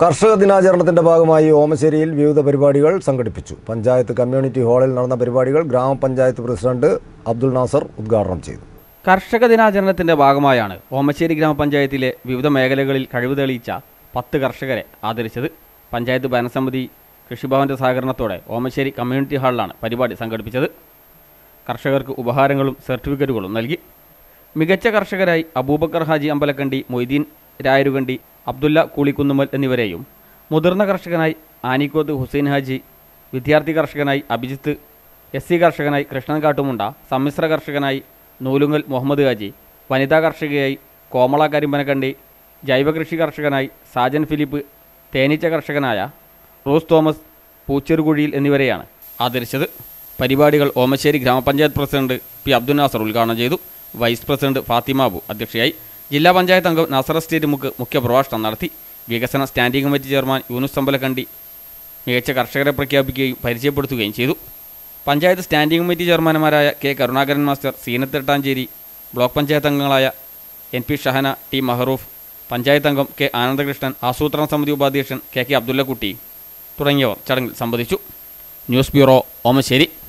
കർഷക ദിനാചരണത്തിന്റെ ഭാഗമായി ഓമശ്ശേരിയിൽ വിവിധ പരിപാടികൾ സംഘടിപ്പിച്ചു പഞ്ചായത്ത് കമ്മ്യൂണിറ്റി ഹാളിൽ നടന്ന പരിപാടികൾ ഗ്രാമപഞ്ചായത്ത് പ്രസിഡന്റ് അബ്ദുൾ നാസർ ഉദ്ഘാടനം ചെയ്തു കർഷക ദിനാചരണത്തിന്റെ ഭാഗമായാണ് ഓമശ്ശേരി ഗ്രാമപഞ്ചായത്തിലെ വിവിധ മേഖലകളിൽ കഴിവ് തെളിയിച്ച പത്ത് കർഷകരെ ആദരിച്ചത് പഞ്ചായത്ത് ഭരണസമിതി കൃഷിഭവന്റെ സഹകരണത്തോടെ ഓമശ്ശേരി കമ്മ്യൂണിറ്റി ഹാളിലാണ് പരിപാടി സംഘടിപ്പിച്ചത് കർഷകർക്ക് ഉപഹാരങ്ങളും സർട്ടിഫിക്കറ്റുകളും നൽകി മികച്ച കർഷകരായി അബൂബക്കർ ഹാജി അമ്പലക്കണ്ടി മൊയ്തീൻ രായരുകണ്ടി അബ്ദുല്ല കൂളിക്കുന്നുമൽ എന്നിവരെയും മുതിർന്ന കർഷകനായി ആനിക്കോത്ത് ഹുസൈൻ ഹാജി വിദ്യാർത്ഥി കർഷകനായി അഭിജിത്ത് എസ് സി കർഷകനായി കൃഷ്ണൻ കാട്ടുമുണ്ട സമ്മിശ്ര കർഷകനായി നൂലുങ്ങൽ മുഹമ്മദ് ഹാജി വനിതാ കർഷകയായി കോമള കരിമ്പനക്കണ്ടി ജൈവകൃഷി കർഷകനായി സാജൻ ഫിലിപ്പ് തേനീച്ച കർഷകനായ റോസ് തോമസ് പൂച്ചെറുകുഴിയിൽ എന്നിവരെയാണ് ആദരിച്ചത് പരിപാടികൾ ഓമശ്ശേരി ഗ്രാമപഞ്ചായത്ത് പ്രസിഡന്റ് പി അബ്ദുൽ നാസർ ഉദ്ഘാടനം ചെയ്തു വൈസ് പ്രസിഡന്റ് ഫാത്തിമാബു അധ്യക്ഷയായി ജില്ലാ പഞ്ചായത്ത് അംഗം നാസർ എസ്റ്റേറ്റ് മുക്ക് മുഖ്യ പ്രഭാഷണം നടത്തി വികസന standing committee chairman Yoonus Ambalakandi മികച്ച കർഷകരെ പ്രഖ്യാപിക്കുകയും പരിചയപ്പെടുത്തുകയും ചെയ്തു പഞ്ചായത്ത് സ്റ്റാൻഡിംഗ് കമ്മിറ്റി ചെയർമാൻമാരായ K Karunakaran master Seenath Ettancheri block panchayat അംഗങ്ങളായ N P Shahana T Mahroof panchayat അംഗം കെ ആനന്ദകൃഷ്ണൻ ആസൂത്രണ സമിതി ഉപാധ്യക്ഷൻ കെ കെ അബ്ദുല്ലക്കുട്ടി തുടങ്ങിയവർ ചടങ്ങിൽ സംബന്ധിച്ചു ന്യൂസ് ബ്യൂറോ ഓമശ്ശേരി